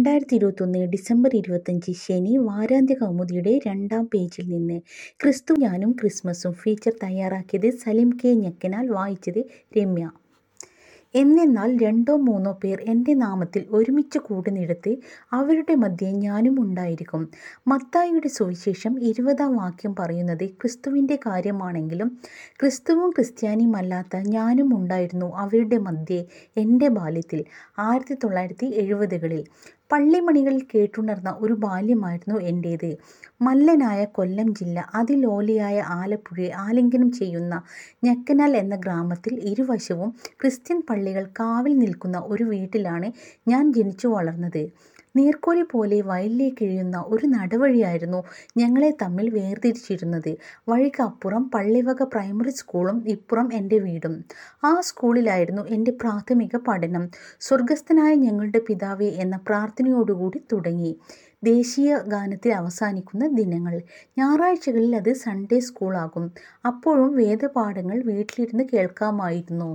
രണ്ടായിരത്തി ഇരുപത്തൊന്ന് ഡിസംബർ ഇരുപത്തഞ്ച് ശനി വാരാന്ത്യ കൗമുദിയുടെ രണ്ടാം പേജിൽ നിന്ന് ക്രിസ്തു ഞാനും ക്രിസ്മസും ഫീച്ചർ തയ്യാറാക്കിയത് സലിം കെ ഞെക്കനാൽ വായിച്ചത് രമ്യ എന്നെന്നാൽ രണ്ടോ മൂന്നോ പേർ എൻ്റെ നാമത്തിൽ ഒരുമിച്ച് കൂടുന്നിടത്ത് അവരുടെ മധ്യേ ഞാനും ഉണ്ടായിരിക്കും മത്തായിയുടെ സുവിശേഷം ഇരുപതാം വാക്യം പറയുന്നത് ക്രിസ്തുവിൻ്റെ കാര്യമാണെങ്കിലും ക്രിസ്തുവും ക്രിസ്ത്യാനിയുമല്ലാത്ത ഞാനും ഉണ്ടായിരുന്നു അവരുടെ മധ്യേ എൻ്റെ ബാല്യത്തിൽ ആയിരത്തി തൊള്ളായിരത്തി എഴുപതുകളിൽ പള്ളിമണികളിൽ കേട്ടുണർന്ന ഒരു ബാല്യമായിരുന്നു എൻ്റേത് മല്ലനായ കൊല്ലം ജില്ല അതിലോലിയായ ആലപ്പുഴയെ ആലിംഗനം ചെയ്യുന്ന ഞക്കനാൽ എന്ന ഗ്രാമത്തിൽ ഇരുവശവും ക്രിസ്ത്യൻ പള്ളികൾ കാവൽ നിൽക്കുന്ന ഒരു വീട്ടിലാണ് ഞാൻ ജനിച്ചു വളർന്നത് നീർക്കോലി പോലെ വയലിലേക്ക് ഇഴയുന്ന ഒരു നടവഴിയായിരുന്നു ഞങ്ങളെ തമ്മിൽ വേർതിരിച്ചിരുന്നത് വഴിക്കപ്പുറം പള്ളിവക പ്രൈമറി സ്കൂളും ഇപ്പുറം എൻ്റെ വീടും ആ സ്കൂളിലായിരുന്നു എൻ്റെ പ്രാഥമിക പഠനം സ്വർഗസ്ഥനായ ഞങ്ങളുടെ പിതാവേ എന്ന പ്രാർത്ഥനയോടുകൂടി തുടങ്ങി ദേശീയ ഗാനത്തിൽ അവസാനിക്കുന്ന ദിനങ്ങൾ ഞായറാഴ്ചകളിൽ അത് സൺഡേ സ്കൂളാകും അപ്പോഴും വേദപാഠങ്ങൾ വീട്ടിലിരുന്ന് കേൾക്കാമായിരുന്നു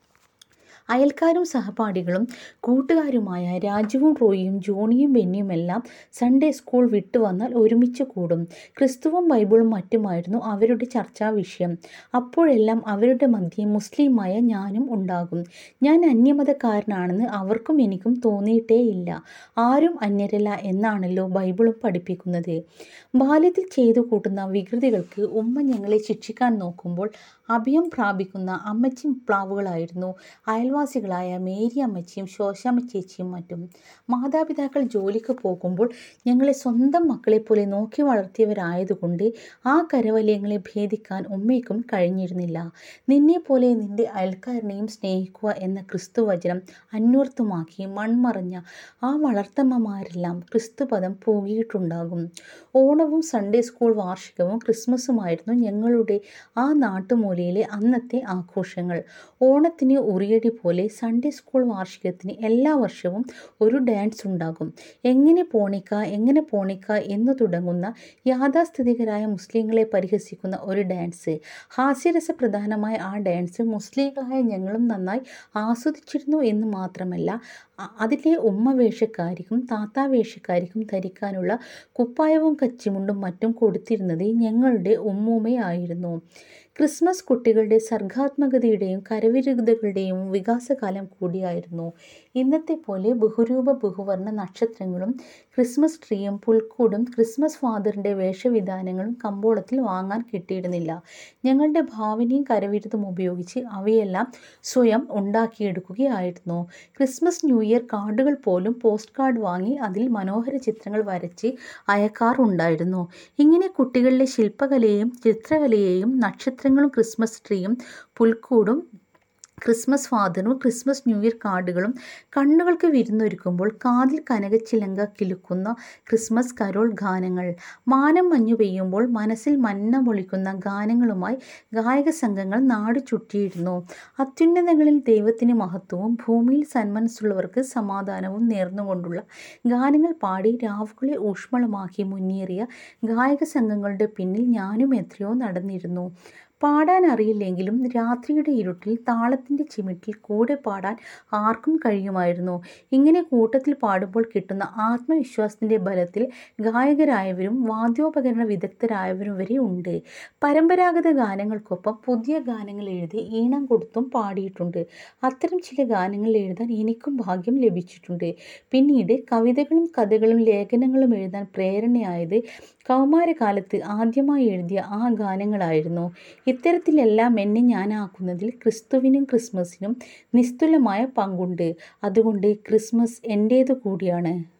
അയൽക്കാരും സഹപാഠികളും കൂട്ടുകാരുമായ രാജുവും റോയിയും ജോണിയും ബെന്നിയുമെല്ലാം സൺഡേ സ്കൂൾ വിട്ടു വന്നാൽ ഒരുമിച്ച് കൂടും ക്രിസ്തുവും ബൈബിളും മറ്റുമായിരുന്നു അവരുടെ ചർച്ചാ വിഷയം അപ്പോഴെല്ലാം അവരുടെ മധ്യേ മുസ്ലിമായ ഞാനും ഉണ്ടാകും ഞാൻ അന്യമതക്കാരനാണെന്ന് അവർക്കും എനിക്കും തോന്നിയിട്ടേയില്ല ആരും അന്യരല്ല എന്നാണല്ലോ ബൈബിളും പഠിപ്പിക്കുന്നത് ബാല്യത്തിൽ ചെയ്തു കൂട്ടുന്ന വികൃതികൾക്ക് ഉമ്മ ഞങ്ങളെ ശിക്ഷിക്കാൻ നോക്കുമ്പോൾ അഭയം പ്രാപിക്കുന്ന അമ്മച്ചി പ്ലാവുകളായിരുന്നു അയൽവാസികളായ മേരി അമ്മച്ചിയും ശോശാമ്മ ചേച്ചിയും മറ്റും മാതാപിതാക്കൾ ജോലിക്ക് പോകുമ്പോൾ ഞങ്ങളെ സ്വന്തം മക്കളെപ്പോലെ നോക്കി വളർത്തിയവരായതുകൊണ്ട് ആ കരവലയങ്ങളെ ഭേദിക്കാൻ ഉമ്മയ്ക്കും കഴിഞ്ഞിരുന്നില്ല നിന്നെപ്പോലെ നിന്റെ അയൽക്കാരനെയും സ്നേഹിക്കുക എന്ന ക്രിസ്തുവചനം അന്വർത്ഥമാക്കി മൺമറഞ്ഞ ആ വളർത്തമ്മമാരെല്ലാം ക്രിസ്തുപദം പോകിയിട്ടുണ്ടാകും ഓണവും സൺഡേ സ്കൂൾ വാർഷികവും ക്രിസ്മസുമായിരുന്നു ഞങ്ങളുടെ ആ നാട്ടുമൂലയിലെ അന്നത്തെ ആഘോഷങ്ങൾ ഓണത്തിന് ഉറിയടി പോലെ സൺഡേ സ്കൂൾ വാർഷികത്തിന് എല്ലാ വർഷവും ഒരു ഡാൻസ് ഉണ്ടാകും എങ്ങനെ പോണിക്ക എങ്ങനെ പോണിക്ക എന്ന് തുടങ്ങുന്ന യാഥാസ്ഥിതികരായ മുസ്ലിങ്ങളെ പരിഹസിക്കുന്ന ഒരു ഡാൻസ് ഹാസ്യരസപ്രധാനമായ ആ ഡാൻസ് മുസ്ലിങ്ങളായ ഞങ്ങളും നന്നായി ആസ്വദിച്ചിരുന്നു എന്ന് മാത്രമല്ല അതിലെ ഉമ്മ വേഷക്കാരിക്കും താത്താ വേഷക്കാരിക്കും ധരിക്കാനുള്ള കുപ്പായവും കച്ചിമുണ്ടും മറ്റും കൊടുത്തിരുന്നത് ഞങ്ങളുടെ ഉമ്മൂമ്മയായിരുന്നു ക്രിസ്മസ് കുട്ടികളുടെ സർഗാത്മകതയുടെയും കരവിരുദ്ധകളുടെയും വികാസകാലം കൂടിയായിരുന്നു ഇന്നത്തെ പോലെ ബഹുരൂപ ബഹുവർണ്ണ നക്ഷത്രങ്ങളും ക്രിസ്മസ് ട്രീയും പുൽക്കൂടും ക്രിസ്മസ് ഫാദറിൻ്റെ വേഷവിധാനങ്ങളും കമ്പോളത്തിൽ വാങ്ങാൻ കിട്ടിയിരുന്നില്ല ഞങ്ങളുടെ ഭാവനയും കരവിരുതും ഉപയോഗിച്ച് അവയെല്ലാം സ്വയം ഉണ്ടാക്കിയെടുക്കുകയായിരുന്നു ക്രിസ്മസ് ന്യൂ ഇയർ കാർഡുകൾ പോലും പോസ്റ്റ് കാർഡ് വാങ്ങി അതിൽ മനോഹര ചിത്രങ്ങൾ വരച്ച് അയക്കാറുണ്ടായിരുന്നു ഇങ്ങനെ കുട്ടികളിലെ ശില്പകലയെയും ചിത്രകലയെയും നക്ഷത്രങ്ങളും ക്രിസ്മസ് ട്രീയും പുൽക്കൂടും ക്രിസ്മസ് ഫാദറും ക്രിസ്മസ് ന്യൂ ഇയർ കാർഡുകളും കണ്ണുകൾക്ക് വിരുന്നൊരുക്കുമ്പോൾ കാതിൽ കനകച്ചിലങ്ക കിലുക്കുന്ന ക്രിസ്മസ് കരോൾ ഗാനങ്ങൾ മാനം മഞ്ഞു പെയ്യുമ്പോൾ മനസ്സിൽ മന്ന പൊളിക്കുന്ന ഗാനങ്ങളുമായി ഗായക സംഘങ്ങൾ നാട് ചുറ്റിയിരുന്നു അത്യുന്നതങ്ങളിൽ ദൈവത്തിന് മഹത്വവും ഭൂമിയിൽ സന്മനസ്സുള്ളവർക്ക് സമാധാനവും നേർന്നുകൊണ്ടുള്ള ഗാനങ്ങൾ പാടി രാവുകളെ ഊഷ്മളമാക്കി മുന്നേറിയ ഗായക സംഘങ്ങളുടെ പിന്നിൽ ഞാനും എത്രയോ നടന്നിരുന്നു പാടാൻ അറിയില്ലെങ്കിലും രാത്രിയുടെ ഇരുട്ടിൽ താളത്തിൻ്റെ ചിമിട്ടിൽ കൂടെ പാടാൻ ആർക്കും കഴിയുമായിരുന്നു ഇങ്ങനെ കൂട്ടത്തിൽ പാടുമ്പോൾ കിട്ടുന്ന ആത്മവിശ്വാസത്തിൻ്റെ ബലത്തിൽ ഗായകരായവരും വാദ്യോപകരണ വിദഗ്ധരായവരും വരെ ഉണ്ട് പരമ്പരാഗത ഗാനങ്ങൾക്കൊപ്പം പുതിയ ഗാനങ്ങൾ എഴുതി ഈണം കൊടുത്തും പാടിയിട്ടുണ്ട് അത്തരം ചില ഗാനങ്ങൾ എഴുതാൻ എനിക്കും ഭാഗ്യം ലഭിച്ചിട്ടുണ്ട് പിന്നീട് കവിതകളും കഥകളും ലേഖനങ്ങളും എഴുതാൻ പ്രേരണയായത് കൗമാരകാലത്ത് ആദ്യമായി എഴുതിയ ആ ഗാനങ്ങളായിരുന്നു ഇത്തരത്തിലെല്ലാം എന്നെ ഞാനാക്കുന്നതിൽ ക്രിസ്തുവിനും ക്രിസ്മസിനും നിസ്തുലമായ പങ്കുണ്ട് അതുകൊണ്ട് ക്രിസ്മസ് എൻ്റേതു കൂടിയാണ്